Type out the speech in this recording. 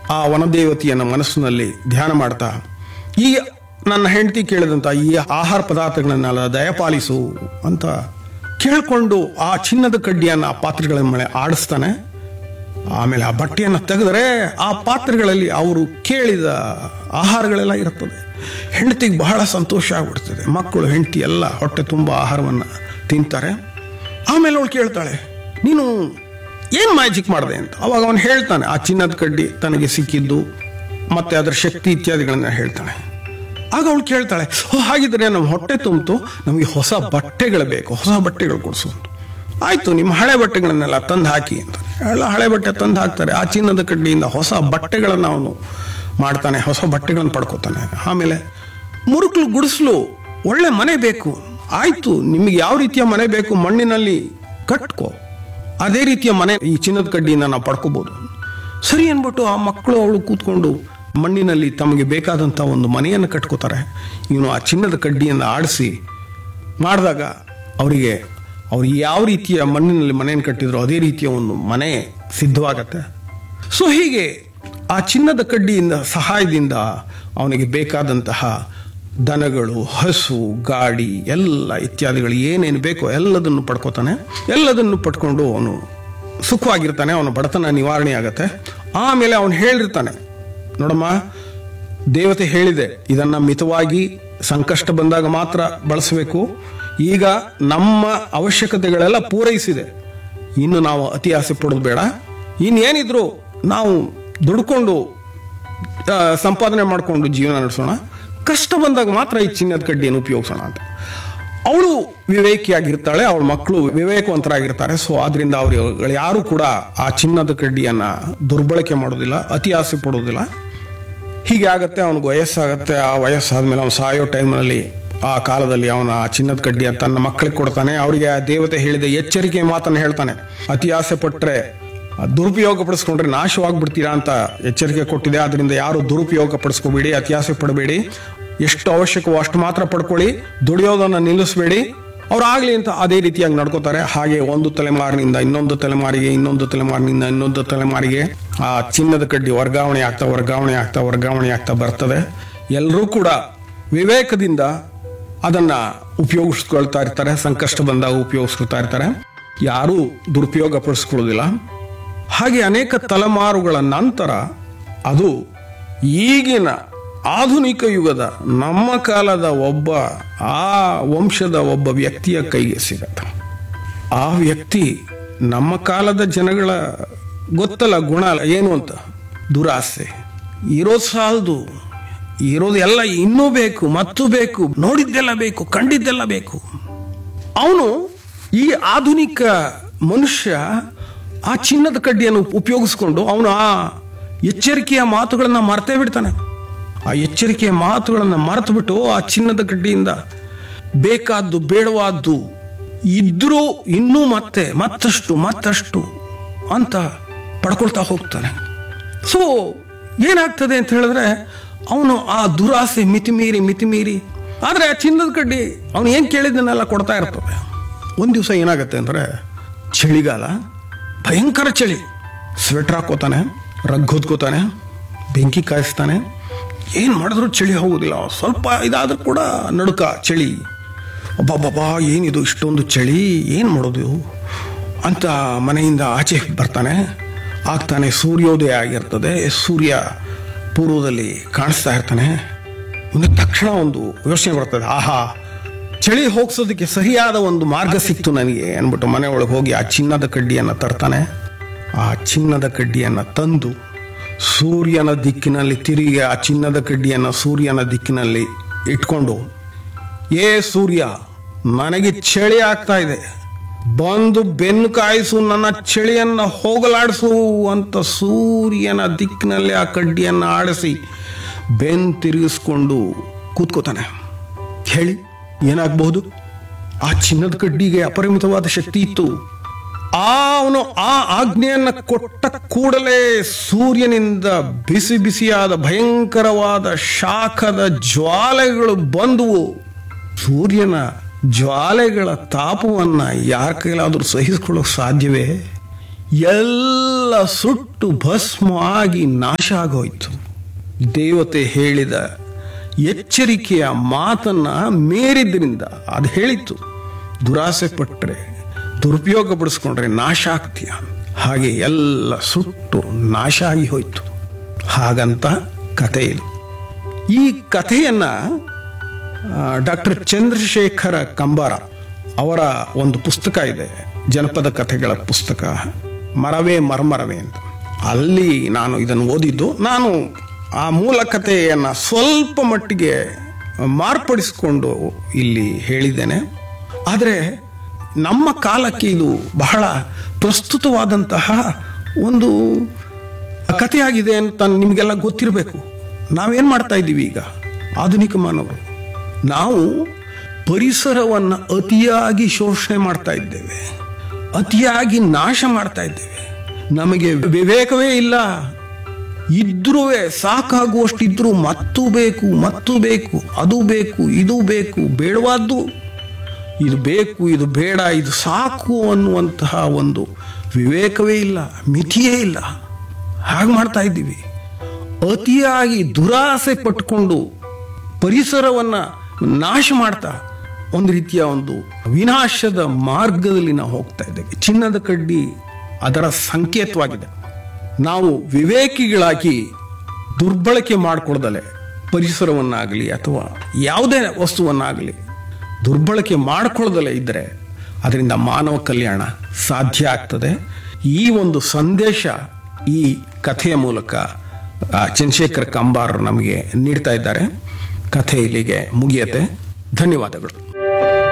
ಆ ವನದೇವತೆಯನ್ನ ಮನಸ್ಸಿನಲ್ಲಿ ಧ್ಯಾನ ಮಾಡ್ತಾ ಈ ನನ್ನ ಹೆಂಡತಿ ಕೇಳಿದಂತ ಈ ಆಹಾರ ಪದಾರ್ಥಗಳನ್ನೆಲ್ಲ ದಯಪಾಲಿಸು ಅಂತ ಕೇಳ್ಕೊಂಡು ಆ ಚಿನ್ನದ ಕಡ್ಡಿಯನ್ನ ಆ ಪಾತ್ರೆಗಳ ಮೇಲೆ ಆಡಿಸ್ತಾನೆ ಆಮೇಲೆ ಆ ಬಟ್ಟೆಯನ್ನು ತೆಗೆದರೆ ಆ ಪಾತ್ರೆಗಳಲ್ಲಿ ಅವರು ಕೇಳಿದ ಆಹಾರಗಳೆಲ್ಲ ಇರುತ್ತದೆ ಹೆಂಡತಿಗೆ ಬಹಳ ಸಂತೋಷ ಆಗ್ಬಿಡ್ತದೆ ಮಕ್ಕಳು ಹೆಂಡತಿ ಎಲ್ಲ ಹೊಟ್ಟೆ ತುಂಬ ಆಹಾರವನ್ನು ತಿಂತಾರೆ ಆಮೇಲೆ ಅವಳು ಕೇಳ್ತಾಳೆ ನೀನು ಏನು ಮ್ಯಾಜಿಕ್ ಮಾಡಿದೆ ಅಂತ ಅವಾಗ ಅವನು ಹೇಳ್ತಾನೆ ಆ ಚಿನ್ನದ ಕಡ್ಡಿ ತನಗೆ ಸಿಕ್ಕಿದ್ದು ಮತ್ತೆ ಅದರ ಶಕ್ತಿ ಇತ್ಯಾದಿಗಳನ್ನ ಹೇಳ್ತಾನೆ ಆಗ ಅವಳು ಕೇಳ್ತಾಳೆ ಓ ಹಾಗಿದ್ರೆ ನಮ್ಮ ಹೊಟ್ಟೆ ತುಂಬಿತು ನಮಗೆ ಹೊಸ ಬಟ್ಟೆಗಳು ಬೇಕು ಹೊಸ ಬಟ್ಟೆಗಳು ಕೊಡಿಸು ಅಂತ ಆಯ್ತು ನಿಮ್ಮ ಹಳೆ ಬಟ್ಟೆಗಳನ್ನೆಲ್ಲ ತಂದು ಹಾಕಿ ಅಂತ ಎಲ್ಲ ಹಳೆ ಬಟ್ಟೆ ತಂದು ಹಾಕ್ತಾರೆ ಆ ಚಿನ್ನದ ಕಡ್ಡಿಯಿಂದ ಹೊಸ ಬಟ್ಟೆಗಳನ್ನು ಅವನು ಮಾಡ್ತಾನೆ ಹೊಸ ಬಟ್ಟೆಗಳನ್ನು ಪಡ್ಕೋತಾನೆ ಆಮೇಲೆ ಮುರುಕ್ಲು ಗುಡಿಸ್ಲು ಒಳ್ಳೆ ಮನೆ ಬೇಕು ಆಯ್ತು ನಿಮಗೆ ಯಾವ ರೀತಿಯ ಮನೆ ಬೇಕು ಮಣ್ಣಿನಲ್ಲಿ ಕಟ್ಕೋ ಅದೇ ರೀತಿಯ ಮನೆ ಈ ಚಿನ್ನದ ಕಡ್ಡಿಯಿಂದ ನಾವು ಪಡ್ಕೋಬಹುದು ಸರಿ ಅನ್ಬಿಟ್ಟು ಆ ಮಕ್ಕಳು ಅವಳು ಕೂತ್ಕೊಂಡು ಮಣ್ಣಿನಲ್ಲಿ ತಮಗೆ ಬೇಕಾದಂಥ ಒಂದು ಮನೆಯನ್ನು ಕಟ್ಕೋತಾರೆ ಇವನು ಆ ಚಿನ್ನದ ಕಡ್ಡಿಯನ್ನು ಆಡಿಸಿ ಮಾಡಿದಾಗ ಅವರಿಗೆ ಅವ್ರು ಯಾವ ರೀತಿಯ ಮಣ್ಣಿನಲ್ಲಿ ಮನೆಯನ್ನು ಕಟ್ಟಿದ್ರು ಅದೇ ರೀತಿಯ ಒಂದು ಮನೆ ಸಿದ್ಧವಾಗತ್ತೆ ಸೊ ಹೀಗೆ ಆ ಚಿನ್ನದ ಕಡ್ಡಿಯಿಂದ ಸಹಾಯದಿಂದ ಅವನಿಗೆ ಬೇಕಾದಂತಹ ದನಗಳು ಹಸು ಗಾಡಿ ಎಲ್ಲ ಇತ್ಯಾದಿಗಳು ಏನೇನು ಬೇಕೋ ಎಲ್ಲದನ್ನು ಪಡ್ಕೋತಾನೆ ಎಲ್ಲದನ್ನು ಪಡ್ಕೊಂಡು ಅವನು ಸುಖವಾಗಿರ್ತಾನೆ ಅವನ ಬಡತನ ನಿವಾರಣೆ ಆಗತ್ತೆ ಆಮೇಲೆ ಅವನು ಹೇಳಿರ್ತಾನೆ ನೋಡಮ್ಮ ದೇವತೆ ಹೇಳಿದೆ ಇದನ್ನ ಮಿತವಾಗಿ ಸಂಕಷ್ಟ ಬಂದಾಗ ಮಾತ್ರ ಬಳಸಬೇಕು ಈಗ ನಮ್ಮ ಅವಶ್ಯಕತೆಗಳೆಲ್ಲ ಪೂರೈಸಿದೆ ಇನ್ನು ನಾವು ಅತಿ ಆಸೆ ಪಡೋದು ಬೇಡ ಇನ್ನೇನಿದ್ರು ನಾವು ದುಡ್ಕೊಂಡು ಆ, ಸಂಪಾದನೆ ಮಾಡಿಕೊಂಡು ಜೀವನ ನಡೆಸೋಣ ಕಷ್ಟ ಬಂದಾಗ ಮಾತ್ರ ಈ ಚಿನ್ನದ ಕಡ್ಡಿಯನ್ನು ಉಪಯೋಗಿಸೋಣ ಅಂತ ಅವಳು ವಿವೇಕಿಯಾಗಿರ್ತಾಳೆ ಅವಳ ಮಕ್ಕಳು ವಿವೇಕವಂತರಾಗಿರ್ತಾರೆ ಸೊ ಆದ್ರಿಂದ ಅವರು ಯಾರು ಕೂಡ ಆ ಚಿನ್ನದ ಕಡ್ಡಿಯನ್ನ ದುರ್ಬಳಕೆ ಮಾಡೋದಿಲ್ಲ ಅತಿ ಆಸೆ ಪಡೋದಿಲ್ಲ ಹೀಗೆ ಆಗತ್ತೆ ಅವನಿಗೆ ವಯಸ್ಸಾಗತ್ತೆ ಆ ವಯಸ್ಸಾದ್ಮೇಲೆ ಅವನು ಸಾಯೋ ಟೈಮ್ನಲ್ಲಿ ಆ ಕಾಲದಲ್ಲಿ ಅವನ ಆ ಚಿನ್ನದ ಕಡ್ಡಿಯ ತನ್ನ ಮಕ್ಕಳಿಗೆ ಕೊಡ್ತಾನೆ ಅವರಿಗೆ ಆ ದೇವತೆ ಹೇಳಿದ ಎಚ್ಚರಿಕೆ ಮಾತನ್ನು ಹೇಳ್ತಾನೆ ಅತಿ ಆಸೆ ಪಟ್ರೆ ಆ ದುರುಪಯೋಗ ಪಡಿಸ್ಕೊಂಡ್ರೆ ನಾಶವಾಗ್ಬಿಡ್ತೀರಾ ಅಂತ ಎಚ್ಚರಿಕೆ ಕೊಟ್ಟಿದೆ ಅದರಿಂದ ಯಾರು ದುರುಪಯೋಗ ಪಡಿಸ್ಕೋಬೇಡಿ ಅತಿ ಆಸೆ ಪಡಬೇಡಿ ಎಷ್ಟು ಅವಶ್ಯಕವೋ ಅಷ್ಟು ಮಾತ್ರ ಪಡ್ಕೊಳ್ಳಿ ದುಡಿಯೋದನ್ನ ನಿಲ್ಲಿಸಬೇಡಿ ಅವ್ರು ಆಗ್ಲಿ ಅಂತ ಅದೇ ರೀತಿಯಾಗಿ ನಡ್ಕೋತಾರೆ ಹಾಗೆ ಒಂದು ತಲೆಮಾರಿನಿಂದ ಇನ್ನೊಂದು ತಲೆಮಾರಿಗೆ ಇನ್ನೊಂದು ತಲೆಮಾರಿನಿಂದ ಇನ್ನೊಂದು ತಲೆಮಾರಿಗೆ ಆ ಚಿನ್ನದ ಕಡ್ಡಿ ವರ್ಗಾವಣೆ ಆಗ್ತಾ ವರ್ಗಾವಣೆ ಆಗ್ತಾ ವರ್ಗಾವಣೆ ಆಗ್ತಾ ಬರ್ತದೆ ಎಲ್ಲರೂ ಕೂಡ ವಿವೇಕದಿಂದ ಅದನ್ನ ಉಪಯೋಗಿಸ್ಕೊಳ್ತಾ ಇರ್ತಾರೆ ಸಂಕಷ್ಟ ಬಂದಾಗ ಉಪಯೋಗಿಸ್ಕೊಳ್ತಾ ಇರ್ತಾರೆ ಯಾರೂ ದುರುಪಯೋಗ ಪಡಿಸ್ಕೊಳ್ಳೋದಿಲ್ಲ ಹಾಗೆ ಅನೇಕ ತಲೆಮಾರುಗಳ ನಂತರ ಅದು ಈಗಿನ ಆಧುನಿಕ ಯುಗದ ನಮ್ಮ ಕಾಲದ ಒಬ್ಬ ಆ ವಂಶದ ಒಬ್ಬ ವ್ಯಕ್ತಿಯ ಕೈಗೆ ಸಿಗತ್ತೆ ಆ ವ್ಯಕ್ತಿ ನಮ್ಮ ಕಾಲದ ಜನಗಳ ಗೊತ್ತಲ್ಲ ಗುಣ ಏನು ಅಂತ ದುರಾಸೆ ಇರೋದು ಸಾಲದು ಇರೋದು ಎಲ್ಲ ಇನ್ನೂ ಬೇಕು ಮತ್ತು ಬೇಕು ನೋಡಿದ್ದೆಲ್ಲ ಬೇಕು ಕಂಡಿದ್ದೆಲ್ಲ ಬೇಕು ಅವನು ಈ ಆಧುನಿಕ ಮನುಷ್ಯ ಆ ಚಿನ್ನದ ಕಡ್ಡಿಯನ್ನು ಉಪಯೋಗಿಸ್ಕೊಂಡು ಅವನು ಆ ಎಚ್ಚರಿಕೆಯ ಮಾತುಗಳನ್ನ ಮರ್ತೇ ಬಿಡ್ತಾನೆ ಆ ಎಚ್ಚರಿಕೆಯ ಮಾತುಗಳನ್ನ ಮರೆತು ಬಿಟ್ಟು ಆ ಚಿನ್ನದ ಕಡ್ಡಿಯಿಂದ ಬೇಕಾದ್ದು ಬೇಡವಾದ್ದು ಇದ್ರೂ ಇನ್ನೂ ಮತ್ತೆ ಮತ್ತಷ್ಟು ಮತ್ತಷ್ಟು ಅಂತ ಪಡ್ಕೊಳ್ತಾ ಹೋಗ್ತಾನೆ ಸೊ ಏನಾಗ್ತದೆ ಅಂತ ಹೇಳಿದ್ರೆ ಅವನು ಆ ದುರಾಸೆ ಮಿತಿಮೀರಿ ಮಿತಿಮೀರಿ ಆದ್ರೆ ಆ ಚಿನ್ನದ ಕಡ್ಡಿ ಅವನು ಏನ್ ಕೇಳಿದ್ದನ್ನೆಲ್ಲ ಕೊಡ್ತಾ ಇರ್ತದೆ ಒಂದ್ ದಿವಸ ಏನಾಗತ್ತೆ ಅಂದ್ರೆ ಚಳಿಗಾಲ ಭಯಂಕರ ಚಳಿ ಸ್ವೆಟರ್ ಹಾಕೋತಾನೆ ರಗ್ ಹೊದ್ಕೋತಾನೆ ಬೆಂಕಿ ಕಾಯಿಸ್ತಾನೆ ಏನ್ ಮಾಡಿದ್ರು ಚಳಿ ಹೋಗುದಿಲ್ಲ ಸ್ವಲ್ಪ ಇದಾದ್ರೂ ಕೂಡ ನಡುಕ ಚಳಿ ಅಬ್ಬಬ್ಬಬ್ಬಾ ಏನಿದು ಇಷ್ಟೊಂದು ಚಳಿ ಏನು ಮಾಡೋದು ಅಂತ ಮನೆಯಿಂದ ಆಚೆ ಬರ್ತಾನೆ ಆಗ್ತಾನೆ ಸೂರ್ಯೋದಯ ಆಗಿರ್ತದೆ ಸೂರ್ಯ ಪೂರ್ವದಲ್ಲಿ ಕಾಣಿಸ್ತಾ ಇರ್ತಾನೆ ಮುಂದೆ ತಕ್ಷಣ ಒಂದು ಯೋಚನೆ ಬರ್ತದೆ ಆಹಾ ಚಳಿ ಹೋಗ್ಸೋದಕ್ಕೆ ಸರಿಯಾದ ಒಂದು ಮಾರ್ಗ ಸಿಕ್ತು ನನಗೆ ಅನ್ಬಿಟ್ಟು ಮನೆ ಒಳಗೆ ಹೋಗಿ ಆ ಚಿನ್ನದ ಕಡ್ಡಿಯನ್ನು ತರ್ತಾನೆ ಆ ಚಿನ್ನದ ಕಡ್ಡಿಯನ್ನು ತಂದು ಸೂರ್ಯನ ದಿಕ್ಕಿನಲ್ಲಿ ತಿರುಗಿ ಆ ಚಿನ್ನದ ಕಡ್ಡಿಯನ್ನು ಸೂರ್ಯನ ದಿಕ್ಕಿನಲ್ಲಿ ಇಟ್ಕೊಂಡು ಏ ಸೂರ್ಯ ನನಗೆ ಚಳಿ ಆಗ್ತಾ ಇದೆ ಬಂದು ಬೆನ್ನು ಕಾಯಿಸು ನನ್ನ ಚಳಿಯನ್ನ ಹೋಗಲಾಡಿಸು ಅಂತ ಸೂರ್ಯನ ದಿಕ್ಕಿನಲ್ಲಿ ಆ ಕಡ್ಡಿಯನ್ನ ಆಡಿಸಿ ಬೆನ್ನು ತಿರುಗಿಸ್ಕೊಂಡು ಕೂತ್ಕೋತಾನೆ ಹೇಳಿ ಏನಾಗಬಹುದು ಆ ಚಿನ್ನದ ಕಡ್ಡಿಗೆ ಅಪರಿಮಿತವಾದ ಶಕ್ತಿ ಇತ್ತು ಆ ಅವನು ಆ ಆಜ್ಞೆಯನ್ನ ಕೊಟ್ಟ ಕೂಡಲೇ ಸೂರ್ಯನಿಂದ ಬಿಸಿ ಬಿಸಿಯಾದ ಭಯಂಕರವಾದ ಶಾಖದ ಜ್ವಾಲೆಗಳು ಬಂದುವು ಸೂರ್ಯನ ಜ್ವಾಲೆಗಳ ತಾಪವನ್ನ ಯಾರ ಕೈಲಾದ್ರೂ ಸಹಿಸ್ಕೊಳ್ಳೋಕೆ ಸಾಧ್ಯವೇ ಎಲ್ಲ ಸುಟ್ಟು ಭಸ್ಮ ಆಗಿ ನಾಶ ಆಗೋಯ್ತು ದೇವತೆ ಹೇಳಿದ ಎಚ್ಚರಿಕೆಯ ಮಾತನ್ನ ಮೇರಿದ್ರಿಂದ ಅದು ಹೇಳಿತ್ತು ದುರಾಸೆ ಪಟ್ಟರೆ ದುರುಪಯೋಗ ಪಡಿಸ್ಕೊಂಡ್ರೆ ನಾಶ ಆಗ್ತೀಯ ಹಾಗೆ ಎಲ್ಲ ಸುಟ್ಟು ನಾಶ ಆಗಿ ಹೋಯ್ತು ಹಾಗಂತ ಕಥೆ ಇದು ಈ ಕಥೆಯನ್ನ ಡಾಕ್ಟರ್ ಚಂದ್ರಶೇಖರ ಕಂಬಾರ ಅವರ ಒಂದು ಪುಸ್ತಕ ಇದೆ ಜನಪದ ಕಥೆಗಳ ಪುಸ್ತಕ ಮರವೇ ಮರ್ಮರವೇ ಅಂತ ಅಲ್ಲಿ ನಾನು ಇದನ್ನು ಓದಿದ್ದು ನಾನು ಆ ಮೂಲ ಕಥೆಯನ್ನು ಸ್ವಲ್ಪ ಮಟ್ಟಿಗೆ ಮಾರ್ಪಡಿಸಿಕೊಂಡು ಇಲ್ಲಿ ಹೇಳಿದ್ದೇನೆ ಆದರೆ ನಮ್ಮ ಕಾಲಕ್ಕೆ ಇದು ಬಹಳ ಪ್ರಸ್ತುತವಾದಂತಹ ಒಂದು ಕಥೆಯಾಗಿದೆ ಅಂತ ನಿಮಗೆಲ್ಲ ಗೊತ್ತಿರಬೇಕು ನಾವೇನು ಮಾಡ್ತಾ ಇದ್ದೀವಿ ಈಗ ಆಧುನಿಕ ಮಾನವರು ನಾವು ಪರಿಸರವನ್ನು ಅತಿಯಾಗಿ ಶೋಷಣೆ ಮಾಡ್ತಾ ಇದ್ದೇವೆ ಅತಿಯಾಗಿ ನಾಶ ಮಾಡ್ತಾ ಇದ್ದೇವೆ ನಮಗೆ ವಿವೇಕವೇ ಇಲ್ಲ ಇದ್ರೂ ಸಾಕಾಗುವಷ್ಟಿದ್ರೂ ಮತ್ತೂ ಬೇಕು ಮತ್ತೂ ಬೇಕು ಅದು ಬೇಕು ಇದು ಬೇಕು ಬೇಡವಾದ್ದು ಇದು ಬೇಕು ಇದು ಬೇಡ ಇದು ಸಾಕು ಅನ್ನುವಂತಹ ಒಂದು ವಿವೇಕವೇ ಇಲ್ಲ ಮಿತಿಯೇ ಇಲ್ಲ ಹಾಗೆ ಮಾಡ್ತಾ ಇದ್ದೀವಿ ಅತಿಯಾಗಿ ದುರಾಸೆ ಪಟ್ಕೊಂಡು ಪರಿಸರವನ್ನ ನಾಶ ಮಾಡ್ತಾ ಒಂದು ರೀತಿಯ ಒಂದು ವಿನಾಶದ ಮಾರ್ಗದಲ್ಲಿ ನಾವು ಹೋಗ್ತಾ ಇದ್ದೇವೆ ಚಿನ್ನದ ಕಡ್ಡಿ ಅದರ ಸಂಕೇತವಾಗಿದೆ ನಾವು ವಿವೇಕಿಗಳಾಗಿ ದುರ್ಬಳಕೆ ಮಾಡಿಕೊಳ್ದಲೆ ಪರಿಸರವನ್ನಾಗಲಿ ಅಥವಾ ಯಾವುದೇ ವಸ್ತುವನ್ನಾಗಲಿ ದುರ್ಬಳಕೆ ಮಾಡಿಕೊಳ್ಳದಲೇ ಇದ್ದರೆ ಅದರಿಂದ ಮಾನವ ಕಲ್ಯಾಣ ಸಾಧ್ಯ ಆಗ್ತದೆ ಈ ಒಂದು ಸಂದೇಶ ಈ ಕಥೆಯ ಮೂಲಕ ಆ, ಚಂದ್ರಶೇಖರ್ ಕಂಬಾರ್ ನಮಗೆ ನೀಡ್ತಾ ಇದ್ದಾರೆ ಕಥೆ ಇಲ್ಲಿಗೆ ಮುಗಿಯತ್ತೆ ಧನ್ಯವಾದಗಳು